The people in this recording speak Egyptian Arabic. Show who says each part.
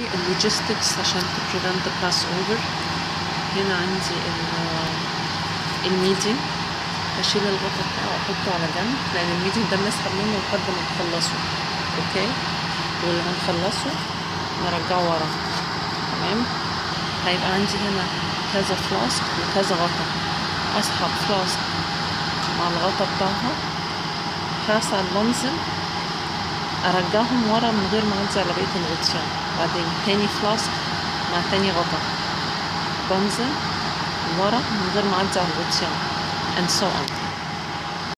Speaker 1: اللوجيستكس عشان to prevent the pass over هنا عندي الميتنج هشيل الغطا بتاعه واحطه على جنب لان الميتنج ده بنسحب منه لحد ما نخلصه اوكي واللي هنخلصه نرجعه ورا تمام هيبقى عندي هنا كذا فلاسك وكذا غطا اسحب فلاسك مع الغطا بتاعها هسعد بنزل ارجعهم ورا من غير ما اعدي على بقيه الغطيان بعدين تاني فلاسك مع تاني غطا بنزل ورا من غير ما اعدي على الغطيان and so on